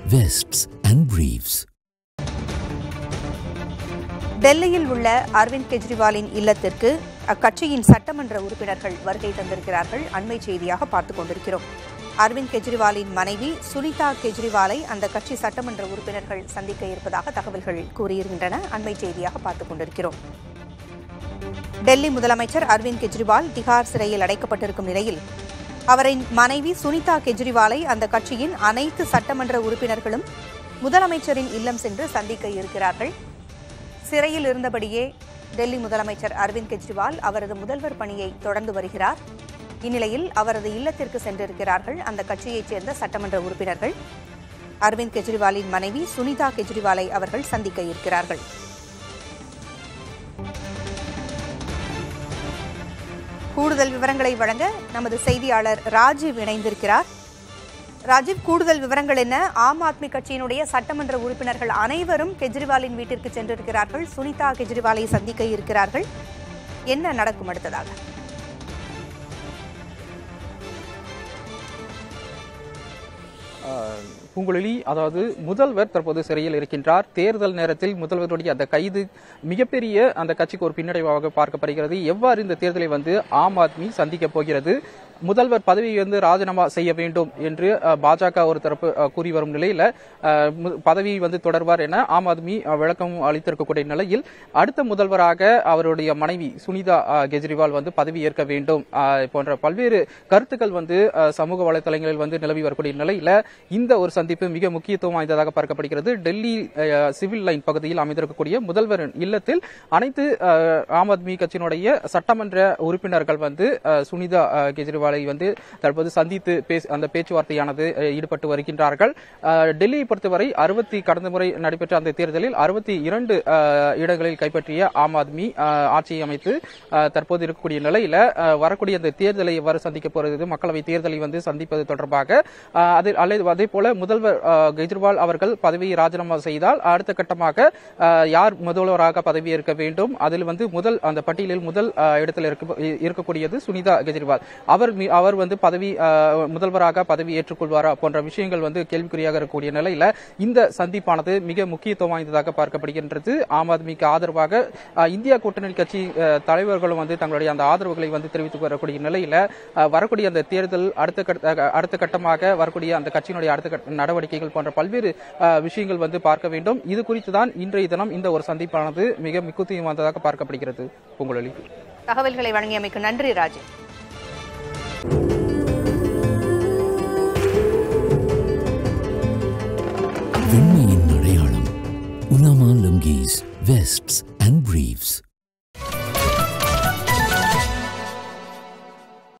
vests and briefs. டெல்லியில் உள்ள அரவிந்த் கெஜ்ரிவாலின் இல்லத்திற்கு அக்கட்சியின் சட்டமன்ற உறுப்பினர்கள் வருகை தந்திருக்கிறார்கள் அண்மை செய்தியாக பார்த்துக் கொண்டிருக்கிறோம் அரவிந்த் கெஜ்ரிவாலின் மனைவி சுனிதா கெஜ்ரிவாலை அந்த கட்சி சட்டமன்ற உறுப்பினர்கள் சந்திக்க இருப்பதாக தகவல்கள் கூறியிருக்கின்றன அண்மை செய்தியாக பார்த்துக் கொண்டிருக்கிறோம் டெல்லி முதலமைச்சர் அரவிந்த் கெஜ்ரிவால் திகார் சிறையில் அடைக்கப்பட்டிருக்கும் நிலையில் அவரின் மனைவி சுனிதா கெஜ்ரிவாலை அந்த கட்சியின் அனைத்து சட்டமன்ற உறுப்பினர்களும் முதலமைச்சரின் இல்லம் சென்று சந்திக்க இருக்கிறார்கள் சிறையில் இருந்தபடியே டெல்லி முதலமைச்சர் அரவிந்த் கெஜ்ரிவால் அவரது முதல்வர் பணியை தொடர்ந்து வருகிறார் இந்நிலையில் அவரது இல்லத்திற்கு சென்றிருக்கிறார்கள் அந்த கட்சியைச் சேர்ந்த சட்டமன்ற உறுப்பினர்கள் அரவிந்த் கெஜ்ரிவாலின் மனைவி சுனிதா கெஜ்ரிவாலை அவர்கள் சந்திக்க இருக்கிறார்கள் கூடுதல் விவரங்களை வழங்க நமது செய்தியாளர் ராஜீவ் இணைந்திருக்கிறார் ராஜீவ் கூடுதல் விவரங்கள் என்ன ஆம் ஆத்மி கட்சியினுடைய சட்டமன்ற உறுப்பினர்கள் அனைவரும் கெஜ்ரிவாலின் வீட்டிற்கு சென்றிருக்கிறார்கள் சுனிதா கெஜ்ரிவாலை சந்திக்க இருக்கிறார்கள் என்ன நடக்கும் அடுத்ததாக ஆஹ் பூங்குழலி அதாவது முதல்வர் தற்போது சிறையில் இருக்கின்றார் தேர்தல் நேரத்தில் முதல்வருடைய அந்த கைது மிகப்பெரிய அந்த கட்சிக்கு ஒரு பின்னடைவாக பார்க்கப்படுகிறது எவ்வாறு இந்த தேர்தலை வந்து ஆம் ஆத்மி சந்திக்க போகிறது முதல்வர் பதவியை வந்து ராஜினாமா செய்ய வேண்டும் என்று அஹ், பாஜக ஒரு தரப்பு அஹ், கூறி வரும் நிலையில அஹ், மு- பதவி வந்து தொடர்வார் என ஆம் ஆத்மி அஹ், விளக்கம் அளித்திருக்கக்கூடிய நிலையில் அடுத்த முதல்வராக அவருடைய மனைவி சுனிதா அஹ், கெஜ்ரிவால் வந்து பதவி ஏற்க வேண்டும் அஹ், போன்ற பல்வேறு கருத்துக்கள் வந்து அஹ், சமூக வலைதளங்களில் வந்து நிலவி வரக்கூடிய நிலையில இந்த ஒரு சந்திப்பு மிக முக்கியத்துவம் வாய்ந்ததாக பார்க்கப்படுகிறது டெல்லி அஹ், சிவில் லைன் பகுதியில் அமைந்திருக்கக்கூடிய முதல்வர் இல்லத்தில் அனைத்து அஹ், ஆம் ஆத்மி கட்சியினுடைய சட்டமன்ற உறுப்பினர்கள் வந்து அஹ், சுனிதா அஹ், கெஜ்ரிவாலை வந்து தற்போது சந்தித்து பேச அந்த பேச்சுவார்த்தையானது அஹ், ஈடுபட்டு வருகின்றார்கள் அஹ், டெல்லியை பொறுத்தவரை அறுபத்தி கடந்த முறை நடைபெற்ற அந்த தேர்தலில் அறுபத்தி இரண்டு இடங்களில் கைப்பற்றிய ஆம் ஆத்மி அஹ், ஆட்சியை அமைத்து அஹ், தற்போது இருக்கக்கூடிய நிலையில அஹ், வரக்கூடிய அந்த தேர்தலை எவ்வாறு சந்திக்க போறது மக்களவை தேர்தலை வந்து சந்திப்பது தொடர்பாக அஹ், அதில் அல்லது அதே போல முதல்வர் அஹ், கெஜ்ரிவால் அவர்கள் பதவியை ராஜினாமா செய்தால் அடுத்த கட்டமாக அஹ், யார் முதல்வராக பதவியேற்க வேண்டும் அதில் வந்து முதல் அந்த பட்டியலில் முதல் அஹ், இடத்தில் இருக்க- இருக்கக்கூடியது சுனிதா கெஜ்ரிவால் அவர் மி- அவர் வந்து பதவி அஹ், முதல்வராக பதவி ஏற்றுக்கொள்வாரா போன்ற விஷயங்கள் வந்து கேள்விக்குறியாக இருக்கக்கூடிய நிலையில இந்த சந்திப்பானது மிக முக்கியத்துவம் வாய்ந்ததாக பார்க்கப்படுகின்றது ஆம் ஆத்மிக்கு ஆதரவாக அஹ், இந்தியா கூட்டணி கட்சி அஹ், தலைவர்களும் வந்து தங்களுடைய அந்த ஆதரவுகளை வந்து தெரிவித்து வரக்கூடிய நிலையில அஹ், வரக்கூடிய அந்த தேர்தல் அடுத்த கட்ட- அஹ், அடுத்த கட்டமாக வரக்கூடிய அந்த கட்சியினுடைய அடுத்த கட்ட நடவடிக்கைகள் போன்ற பல்வேறு அஹ், விஷயங்கள் வந்து பார்க்க வேண்டும் இது குறித்து தான் இன்றைய தினம் இந்த ஒரு சந்திப்பானது மிக முக்கியத்துவம் வாய்ந்ததாக பார்க்கப்படுகிறது பொங்கலொலி தகவல்களை வழங்கியமைக்கு நன்றி ராஜீவ் வெண்மையின் அடையாளம் உலாமா லுங்கீஸ் vests and briefs